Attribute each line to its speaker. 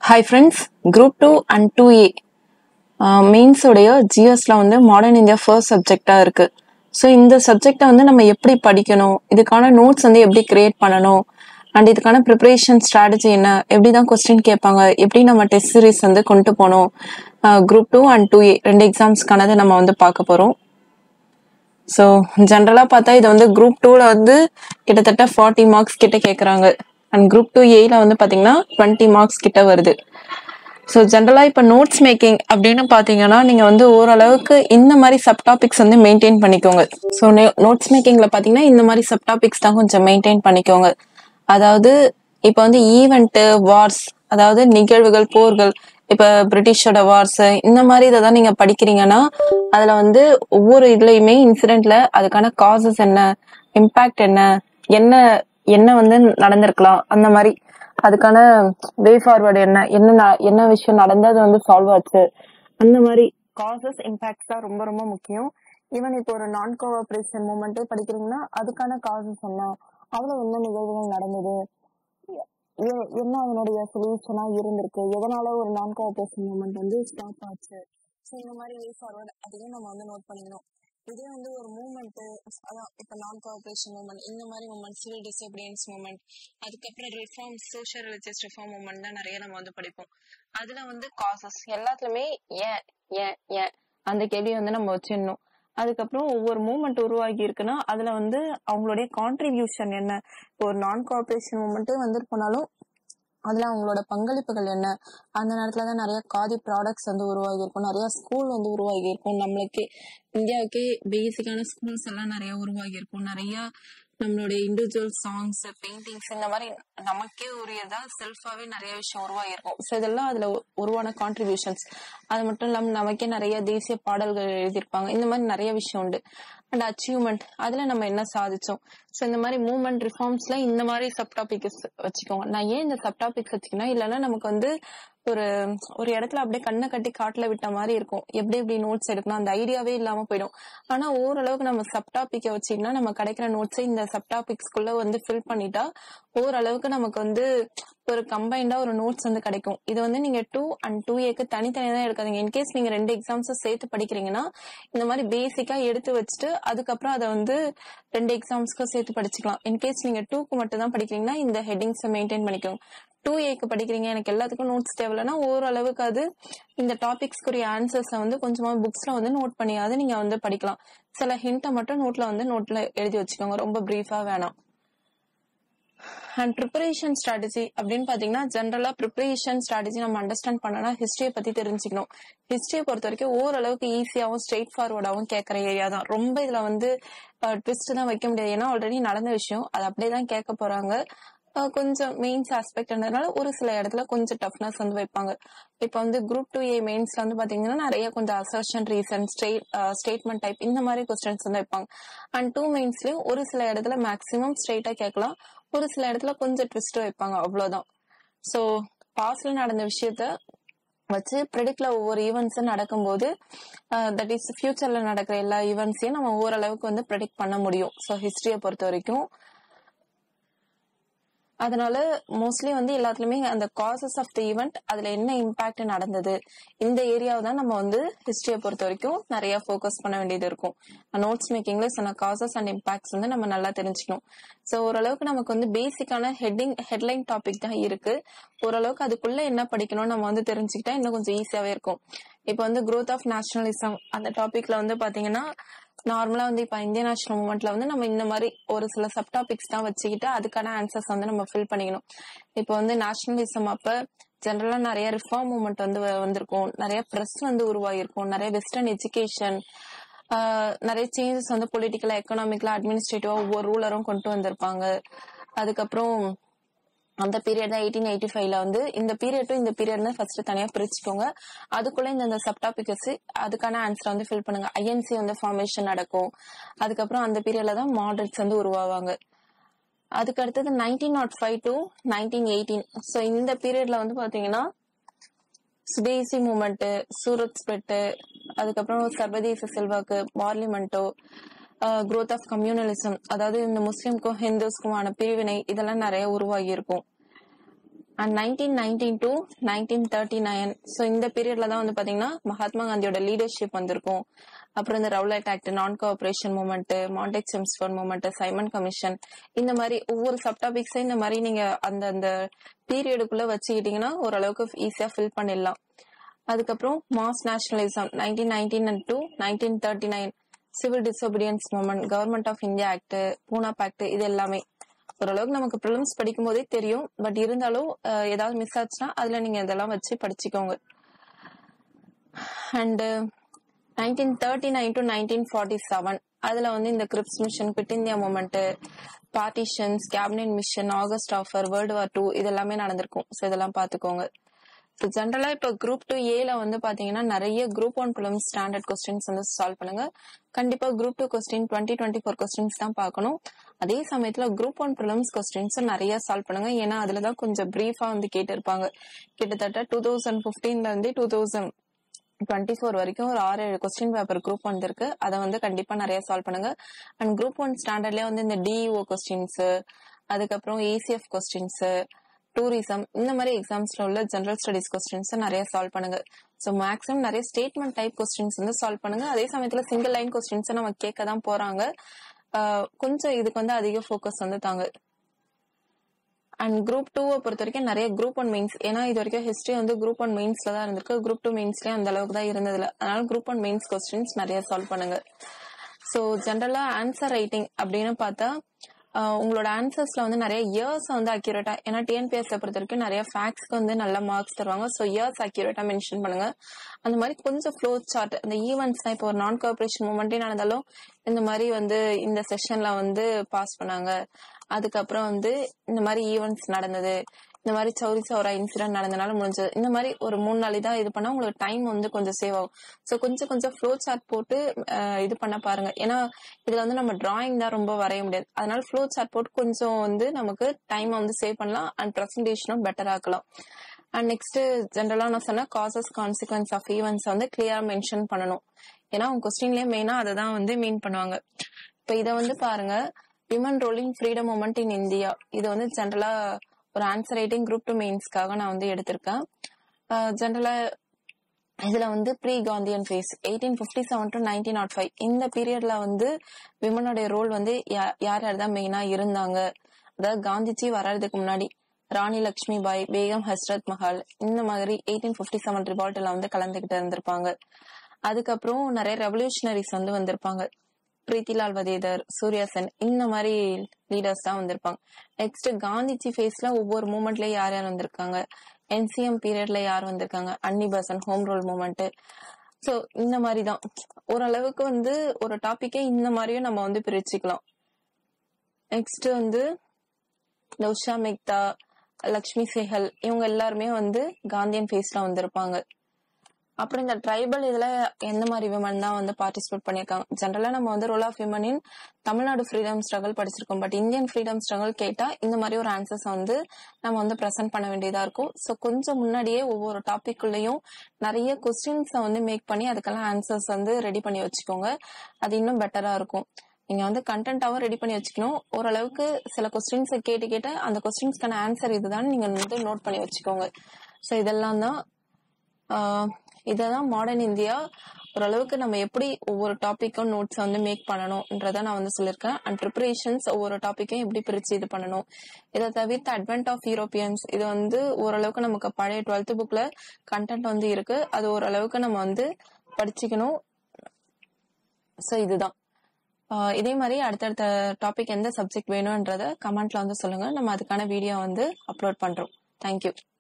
Speaker 1: hi friends group two and two A மெயின்ஸோடைய ஜிஎஸ்ல வந்து மாடர்ன் இந்தியா ஃபர்ஸ்ட் சப்ஜெக்டாக இருக்கு ஸோ இந்த சப்ஜெக்டை வந்து நம்ம எப்படி படிக்கணும் இதுக்கான நோட்ஸ் வந்து எப்படி கிரியேட் பண்ணணும் அண்ட் இதுக்கான ப்ரிப்பரேஷன் ஸ்ட்ராட்டஜி என்ன எப்படி தான் கொஸ்டின் கேட்பாங்க எப்படி நம்ம டெஸ்ட் சீரிஸ் வந்து கொண்டு போகணும் group two and two A ரெண்டு எக்ஸாம்ஸ்க்கானதை நம்ம வந்து பார்க்க போகிறோம் ஸோ ஜென்ரலாக பார்த்தா இது வந்து குரூப் டூவில் வந்து கிட்டத்தட்ட ஃபார்ட்டி மார்க்ஸ் கிட்ட கேட்குறாங்க அண்ட் குரூப் டூ ஏல வந்து பார்த்தீங்கன்னா டுவெண்ட்டி மார்க்ஸ் கிட்ட வருது ஸோ ஜென்ரலாக இப்போ நோட்ஸ் மேக்கிங் அப்படின்னு பார்த்தீங்கன்னா நீங்கள் வந்து ஓரளவுக்கு இந்த மாதிரி சப் டாபிக்ஸ் வந்து மெயின்டைன் பண்ணிக்கோங்க ஸோ நோட்ஸ் மேக்கிங்கில் பார்த்தீங்கன்னா இந்த மாதிரி சப் டாபிக்ஸ் தான் கொஞ்சம் மெயின்டைன் பண்ணிக்கோங்க அதாவது இப்போ வந்து ஈவெண்ட்டு வார்ஸ் அதாவது நிகழ்வுகள் போர்கள் இப்போ பிரிட்டிஷோட வார்ஸ் இந்த மாதிரி இதை தான் நீங்கள் படிக்கிறீங்கன்னா அதில் வந்து ஒவ்வொரு இதுலையுமே இன்சிடென்ட்ல அதுக்கான காசஸ் என்ன இம்பேக்ட் என்ன என்ன என்ன வந்து நடந்திருக்கலாம் அந்த மாதிரி அதுக்கான வே ஃபார்வர்டு என்ன என்ன ந- என்ன விஷயம் நடந்து அது வந்து சால்வ் ஆச்சு அந்த மாதிரி காசஸ் இம்பாக்ட்ஸ் தான் ரொம்ப ரொம்ப முக்கியம் ஈவன் இப்போ ஒரு நான் கோஆபரேஷன் மூமெண்ட்டே படிக்கிறீங்கன்னா அதுக்கான காசஸ் என்ன அதுல என்ன நிகழ்வுகள் நடந்தது எ- என்ன அதனுடைய சொல்யூஷனா இருந்திருக்கு எதனால ஒரு நான் கோஆபரேஷன் மூமெண்ட் வந்து ஸ்டாப் ஆச்சு ஸோ இந்த மாதிரி வே ஃபார்வர்ட் அதையும் நம்ம வந்து நோட் பண்ணிக்கணும் இதே வந்து ஒரு மூமெண்ட் அதான் இப்போ நான் கோஆபரேஷன் மூமெண்ட் இந்த மாதிரி மூமெண்ட் சிவில் டிசோபிடியன்ஸ் மூமெண்ட் அதுக்கப்புறம் reform social religious reform movement தான் நிறைய நம்ம வந்து படிப்போம் அதுல வந்து காசஸ் எல்லாத்துலயுமே ஏன் ஏன் ஏன் அந்த கேள்வியை வந்து நம்ம வச்சிடணும் அதுக்கப்புறம் ஒவ்வொரு மூமெண்ட் உருவாகி இருக்குன்னா அதுல வந்து அவங்களுடைய கான்ட்ரிபியூஷன் என்ன இப்போ ஒரு நான் கோஆபரேஷன் மூமெண்ட்டே வந்துட்டு போனாலும் அதுல அவங்களோட பங்களிப்புகள் என்ன அந்த நேரத்துல தான் நிறைய காதி ப்ராடக்ட்ஸ் வந்து உருவாகி இருக்கும் நிறைய ஸ்கூல் வந்து உருவாகி இருக்கும் நம்மளுக்கு இந்தியாவுக்கே பேசிக்கான ஸ்கூல்ஸ் எல்லாம் நிறைய உருவாகி இருக்கும் நிறைய நம்மளுடைய இண்டிவிஜுவல் சாங்ஸ் பெயிண்டிங்ஸ் இந்த மாதிரி நமக்கே உரியதா செல்ஃபாவே நிறைய விஷயம் உருவாகி இருக்கும் ஸோ இதெல்லாம் அதுல உ- உருவான கான்ட்ரிபியூஷன்ஸ் அது மட்டும் இல்லாம நமக்கே நிறைய தேசிய பாடல்கள் எழுதியிருப்பாங்க இந்த மாதிரி நிறைய விஷயம் உண்டு அண்ட் அச்சீவ்மெண்ட் அதுல நம்ம என்ன சாதிச்சோம் ஸோ இந்த மாதிரி மூவ்மெண்ட் ரிஃபார்ம்ஸ்ல இந்த மாதிரி சப் டாபிக்ஸ் வச்சுக்கோங்க நான் ஏன் இந்த சப் டாபிக்ஸ் வச்சுக்கணும் இல்லைன்னா நமக்கு வந்து ஒரு ஒரு இடத்துல அப்படியே கண்ணை கட்டி காட்டுல விட்ட மாதிரி இருக்கும் எப்படி எப்படி நோட்ஸ் எடுக்கணும் அந்த ஐடியாவே இல்லாம போயிடும் ஆனா ஓரளவுக்கு நம்ம சப் டாபிக்கை வச்சீங்கன்னா நம்ம கிடைக்கிற நோட்ஸை இந்த சப் டாபிக்ஸ்குள்ள வந்து ஃபில் பண்ணிட்டா ஓரளவுக்கு நமக்கு வந்து ஒரு கம்பைண்டா ஒரு நோட்ஸ் வந்து கிடைக்கும் இது வந்து நீங்க டூ அண்ட் டூ ஏக்கு தனித்தனியா தான் எடுக்காதீங்க இன்கேஸ் நீங்க ரெண்டு எக்ஸாம்ஸை சேர்த்து படிக்கிறீங்கன்னா இந்த மாதிரி பேசிக்கா எடுத்து வச்சுட்டு அதுக்கப்புறம் அதை வந்து ரெண்டு எக்ஸாம்ஸ்க்கும் சேர்த்து படிச்சுக்கலாம் இன்கேஸ் நீங்க டூக்கு மட்டும் தான் படிக்கிறீங்கன்னா இந்த ஹெட்டிங்ஸை மெயின்டைன் பண்ணிக்கோங்க டூ ஏக்கு படிக்கிறீங்க எனக்கு எல்லாத்துக்கும் நோட்ஸ் தேவையில்லைன்னா ஓரளவுக்கு அது இந்த டாபிக்ஸ்க்குரிய ஆன்சர்ஸை வந்து கொஞ்சமா புக்ஸ்ல வந்து நோட் பண்ணியாவது நீங்க வந்து படிக்கலாம் சில ஹிண்ட்டை மட்டும் நோட்ல வந்து நோட்ல எழுதி வச்சுக்கோங்க ரொம்ப பிரீஃபா வேணாம் அண்ட் ப்ரிப்பரேஷன் ஸ்ட்ராட்டஜி அப்படின்னு பாத்தீங்கன்னா ஜென்ரலா ப்ரிப்பரேஷன் ஸ்ட்ராட்டஜி நம்ம அண்டர்ஸ்டாண்ட் பண்ணனா ஹிஸ்டரியை பத்தி தெரிஞ்சுக்கணும் ஹிஸ்டரியை பொறுத்த வரைக்கும் ஓரளவுக்கு ஈஸியாவும் ஸ்ட்ரெயிட் ஃபார்வர்டாவும் கேட்கற ஏரியா தான் ரொம்ப இதுல வந்து ட்விஸ்ட் தான் வைக்க முடியாது ஏன்னா ஆல்ரெடி நடந்த விஷயம் அது அப்படியே தான் கேட்க போறாங்க அஹ் கொஞ்சம் மெயின்ஸ் ஆஸ்பெக்ட்ன்றதுனால ஒரு சில இடத்துல கொஞ்சம் டஃப்னஸ் வந்து வைப்பாங்க இப்போ வந்து குரூப் டூ ஏ மெயின்ஸ்ல வந்து பாத்தீங்கன்னா நிறைய கொஞ்சம் assertion reason state statement type இந்த மாதிரி கொஸ்டின்ஸ் வந்து வைப்பாங்க அண்ட் டூ மெயின்ஸ்லயும் ஒரு சில இடத்துல மேக்ஸிமம் ஸ்ட்ரெயிட்டா கேட்கலாம் ஒரு சில இடத்துல கொஞ்சம் ட்விஸ்ட் வைப்பாங்க அவ்வளவுதான் ஸோ பாஸ்ட்ல நடந்த விஷயத்த வச்சு ப்ரெடிக்ட்ல ஒவ்வொரு ஈவெண்ட்ஸ் நடக்கும்போது தட் இஸ் ஃபியூச்சர்ல நடக்கிற எல்லா ஈவெண்ட்ஸையும் நம்ம ஓரளவுக்கு வந்து ப்ரெடிக்ட் பண்ண முடியும் ஸோ ஹிஸ்டரியை பொறுத்த வரைக்கும் அதனால மோஸ்ட்லி வந்து எல்லாத்துலயுமே அந்த காசஸ் ஆஃப் த ஈவெண்ட் அதுல என்ன இம்பாக்ட் நடந்தது இந்த ஏரியாவை தான் நம்ம வந்து ஹிஸ்டரியை பொறுத்த வரைக்கும் நிறைய ஃபோக்கஸ் பண்ண வேண்டியது இருக்கும் நோட்ஸ் மேக்கிங்ல சொன்ன காசஸ் அண்ட் இம்பாக்ட்ஸ் வந்து நம்ம நல்லா தெரிஞ்சுக்கணும் ஸோ ஓரளவுக்கு நமக்கு வந்து பேசிக்கான ஹெட்டிங் ஹெட்லைன் டாபிக் தான் இருக்கு ஓரளவுக்கு அதுக்குள்ள என்ன படிக்கணும் நம்ம வந்து தெரிஞ்சுக்கிட்டா இன்னும் கொஞ்சம் ஈஸியாவே இருக்கும் இப்போ வந்து growth ஆஃப் நேஷனலிசம் அந்த டாபிக்ல வந்து பாத்தீங்கன்னா நார்மலா வந்து இப்ப இந்தியன் நேஷனல் மூமெண்ட்ல வந்து நம்ம இந்த மாதிரி ஒரு சில சப் டாபிக்ஸ் தான் வச்சுக்கிட்டு அதுக்கான ஆன்சர்ஸ் வந்து நம்ம ஃபில் பண்ணிக்கணும் இப்போ வந்து நேஷனலிசம் அப்ப ஜென்ரலா நிறைய ரிஃபார்ம் மூமெண்ட் வந்து வ- வந்திருக்கும் நிறைய ப்ரெஸ் வந்து உருவாகிருக்கும் நிறைய வெஸ்டர்ன் எஜுகேஷன் நிறைய சேஞ்சஸ் வந்து பொலிட்டிக்கலா எக்கனாமிக்கலா அட்மினிஸ்ட்ரேட்டிவா ஒவ்வொரு ரூலரும் கொண்டு வந்திருப்பாங்க அதுக்கப்புறம் அந்த பீரியட் தான் எயிட்டீன் எயிட்டி ஃபைவ்ல வந்து இந்த பீரியட்டும் இந்த பீரியட்னு ஃபர்ஸ்ட் தனியா பிரிச்சுக்கோங்க அதுக்குள்ள இந்த சப் டாபிக் வச்சு அதுக்கான ஆன்சர் வந்து ஃபில் பண்ணுங்க ஐஎன்சி வந்து ஃபார்மேஷன் நடக்கும் அதுக்கப்புறம் அந்த பீரியட்ல தான் மாடல்ஸ் வந்து உருவாவாங்க அதுக்கு அடுத்தது nineteen nought five to nineteen eighteen so இந்த பீரியட்ல வந்து பாத்தீங்கன்னா சுதேசி மூமெண்ட் சூரத் ஸ்பிரிட் அதுக்கப்புறம் சர்வதேச செல்வாக்கு பார்லிமெண்டோ growth ஆஃப் கம்யூனலிசம் அதாவது இந்த முஸ்லிம்க்கும் ஹிந்துஸ்க்குமான பிரிவினை இதெல்லாம் நிறைய உருவாகி இருக்கும் and nineteen nineteen to nineteen thirty nine so இந்த பீரியட்ல தான் வந்து பாத்தீங்கன்னா மகாத்மா காந்தியோட லீடர்ஷிப் வந்திருக்கும் அப்புறம் இந்த Rowlatt act non cooperation movement Montagu Chelmsford movement Simon commission இந்த மாதிரி ஒவ்வொரு சப்டாபிக்ஸை இந்த மாதிரி நீங்க அந்த அந்த பீரியடுக்குள்ள வச்சுக்கிட்டீங்கன்னா ஓரளவுக்கு ஈஸியா ஃபில் பண்ணிடலாம் அதுக்கப்புறம் mass nationalism nineteen nineteen and to nineteen thirty nine civil disobedience movement government of India act Poona act இது எல்லாமே ஓரளவுக்கு நமக்கு ப்ரிலிம்ஸ் படிக்கும் போதே தெரியும் பட் இருந்தாலும் அஹ், ஏதாவது மிஸ் ஆச்சுன்னா அதுல நீங்க இதெல்லாம் வச்சு படிச்சுக்கோங்க and nineteen thirty nine to nineteen forty seven அதுல வந்து இந்த Cripps mission quit India movement partitions cabinet mission August offer world war two இது எல்லாமே நடந்திருக்கும் ஸோ இதெல்லாம் பாத்துக்கோங்க ஸோ ஜென்ரலா இப்போ குரூப் டூ ஏல வந்து பாத்தீங்கன்னா நிறைய group one prelims standard questions வந்து சால்வ் பண்ணுங்க கண்டிப்பா group two question twenty twenty four questions தான் பார்க்கணும் அதே சமயத்துல குரூப் ஒன் ப்ரிலிம்ஸ் கொஸ்டின்ஸ் நிறைய சால்வ் பண்ணுங்க ஏன்னா அதுலதான் கொஞ்சம் பிரீஃபா வந்து கேட்டிருப்பாங்க கிட்டத்தட்ட டூ தௌசண்ட் பிப்டீன்ல இருந்து டூ தௌசண்ட் டுவெண்ட்டி ஃபோர் வரைக்கும் ஒரு ஆறு ஏழு கொஸ்டின் பேப்பர் குரூப் வந்திருக்கு அதை வந்து கண்டிப்பா நிறைய சால்வ் பண்ணுங்க அண்ட் குரூப் ஒன் ஸ்டாண்டர்ட்லயே வந்து இந்த டிஇஓ கொஸ்டின்ஸ் அதுக்கப்புறம் ஏசிஎஃப் கொஸ்டின்ஸ் டூரிசம் இந்த மாதிரி எக்ஸாம்ஸ்ல உள்ள ஜெனரல் ஸ்டடிஸ் கொஸ்டின்ஸ் நிறைய சால்வ் பண்ணுங்க ஸோ மேக்ஸிமம் நிறைய ஸ்டேட்மெண்ட் டைப் கொஸ்டின்ஸ் வந்து சால்வ் பண்ணுங்க அதே சமயத்துல சிங்கிள் லைன் கொஸ்டின்ஸ் நம்ம கேட்க தான் போறாங்க ஆஹ் கொஞ்சம் இதுக்கு வந்து அதிக ஃபோக்கஸ் வந்து தாங்க அண்ட் குரூப் டூவை பொறுத்த வரைக்கும் நிறைய குரூப் ஒன் மெயின்ஸ் ஏன்னா இது வரைக்கும் ஹிஸ்டரி வந்து குரூப் ஒன் மெயின்ஸ்ல தான் இருந்திருக்கு குரூப் டூ மெயின்ஸ்லயே அந்த அளவுக்கு தான் இருந்ததுல அதனால குரூப் ஒன் மெயின்ஸ் கொஸ்டின்ஸ் நிறைய சால்வ் பண்ணுங்க ஸோ ஜென்ரலா ஆன்சர் ரைட்டிங் அப்படின்னு பார்த்தா ஆஹ் உங்களோட ஆன்சர்ஸ்ல வந்து நிறைய இயர்ஸ் வந்து அக்யூரேட்டா ஏன்னா டிஎன்பிஎஸ் பொறுத்த வரைக்கும் நிறைய ஃபேக்ஸ்க்கு வந்து நல்ல மார்க்ஸ் தருவாங்க ஸோ இயர்ஸ் அக்யூரேட்டா மென்ஷன் பண்ணுங்க அந்த மாதிரி கொஞ்சம் ஃப்ளோ சார்ட் இந்த ஈவெண்ட்ஸ் இப்போ ஒரு நான் கோஆபரேஷன் மூமெண்டே நடந்தாலும் இந்த மாதிரி வந்து இந்த செஷன்ல வந்து பாஸ் பண்ணாங்க அதுக்கப்புறம் வந்து இந்த மாதிரி ஈவெண்ட்ஸ் நடந்தது இந்த மாதிரி சௌரி சௌரா இன்சிடென்ட் நடந்தனால முடிஞ்சது இந்த மாதிரி ஒரு மூணு நாள் தான் இது பண்ணா உங்களுக்கு டைம் வந்து கொஞ்சம் சேவ் ஆகும் ஸோ கொஞ்சம் கொஞ்சம் ஃப்ளோ சார்ட் போட்டு அஹ், இது பண்ண பாருங்க ஏன்னா இதுல வந்து நம்ம டிராயிங் தான் ரொம்ப வரைய முடியாது அதனால ஃப்ளோ சார்ட் போட்டு கொஞ்சம் வந்து நமக்கு டைம் வந்து சேவ் பண்ணலாம் அண்ட் ப்ரெசன்டேஷனும் பெட்டர் ஆக்கலாம் அண்ட் நெக்ஸ்ட் ஜென்ரலா நான் சொன்ன காசஸ் கான்சிக்வன்ஸ் ஆஃப் ஈவெண்ட்ஸ் வந்து கிளியரா மென்ஷன் பண்ணணும் ஏன்னா அவங்க கொஸ்டின்லயே மெயினா அதை தான் வந்து மீன் பண்ணுவாங்க இப்ப இத வந்து பாருங்க women role in freedom movement in India இது வந்து ஜென்ரலா ஒரு ஆன்சர் ரைட்டிங் குரூப் டூ மெயின்ஸ்க்காக நான் வந்து எடுத்திருக்கேன் ஜென்ரலா இதுல வந்து pre Gandhian phase eighteen fifty seven to nineteen nought five இந்த பீரியட்ல வந்து விமனுடைய ரோல் வந்து யா- யார் யார் தான் மெயினா இருந்தாங்க அதாவது காந்திஜி வர்றதுக்கு முன்னாடி ராணி லட்சுமி பாய் பேகம் ஹஸ்ரத் மஹால் இந்த மாதிரி எயிட்டீன் பிப்டி செவன் ரிவால்ட்ல வந்து கலந்துகிட்டு இருந்திருப்பாங்க அதுக்கப்புறம் நிறைய ரெவல்யூஷனரிஸ் வந்து வந்திருப்பாங்க பிரீத்திலால் வதேதர் சூர்யாசன் இந்த மாதிரி லீடர்ஸ் தான் வந்திருப்பாங்க நெக்ஸ்ட் காந்திஜி ஃபேஸ்ல ஒவ்வொரு மூமெண்ட்ல யார் யார் வந்திருக்காங்க என்சிஎம் பீரியட்ல யார் வந்திருக்காங்க Annie Besant home rule movement so இந்த மாதிரி தான் ஓரளவுக்கு வந்து ஒரு டாபிக்கே இந்த மாதிரியும் நம்ம வந்து பிரிச்சுக்கலாம் நெக்ஸ்ட் வந்து இந்த உஷா மேக்தா லக்ஷ்மி சேகல் இவங்க எல்லாருமே வந்து காந்தியன் ஃபேஸ்ல வந்திருப்பாங்க அப்புறம் இந்த ட்ரைபல் இதுல எந்த மாதிரி விமன் தான் வந்து பார்ட்டிசிபேட் பண்ணிருக்காங்க ஜென்ரலா நம்ம வந்து ரோல் ஆஃப் விமனின் தமிழ்நாடு ஃப்ரீடம் ஸ்ட்ரகல் படிச்சிருக்கோம் பட் இந்தியன் ஃப்ரீடம் ஸ்ட்ரகல் கேட்டா இந்த மாதிரி ஒரு ஆன்சர்ஸ் வந்து நம்ம வந்து பிரசென்ட் பண்ண வேண்டியதா இருக்கும் சோ கொஞ்சம் முன்னாடியே ஒவ்வொரு டாபிக்குள்ளயும் நிறைய கொஸ்டின்ஸை வந்து மேக் பண்ணி அதுக்கெல்லாம் ஆன்சர்ஸ் வந்து ரெடி பண்ணி வச்சுக்கோங்க அது இன்னும் பெட்டரா இருக்கும் நீங்க வந்து கண்டென்ட்டாவும் ரெடி பண்ணி வச்சுக்கணும் ஓரளவுக்கு சில கொஸ்டின்ஸை கேட்டு கேட்டு அந்த கொஸ்டின்ஸ்க்கான ஆன்சர் இதுதான் நீங்க வந்து நோட் பண்ணி வச்சுக்கோங்க சோ இதெல்லாம் தான் ஆஹ் இததான் மாடர்ன் இந்தியா ஓரளவுக்கு நம்ம எப்படி ஒவ்வொரு டாபிக்கும் நோட்ஸ் வந்து மேக் பண்ணணும்ன்றத நான் வந்து சொல்லியிருக்கேன் அண்ட் ப்ரிப்பரேஷன்ஸ் ஒவ்வொரு டாபிக்கையும் எப்படி பிரிச்சு இது பண்ணணும் இதை தவிர்த்து அட்வென்ட் ஆஃப் யூரோப்பியன்ஸ் இது வந்து ஓரளவுக்கு நமக்கு பழைய டுவெல்த் புக்ல கண்டென்ட் வந்து இருக்கு அது ஓரளவுக்கு நம்ம வந்து படிச்சுக்கணும் சோ இதுதான் ஆஹ் இதே மாதிரி அடுத்தடுத்த டாபிக் எந்த சப்ஜெக்ட் வேணும்ன்றத கமெண்ட்ல வந்து சொல்லுங்க நம்ம அதுக்கான வீடியோ வந்து அப்லோட் பண்றோம் தேங்க்யூ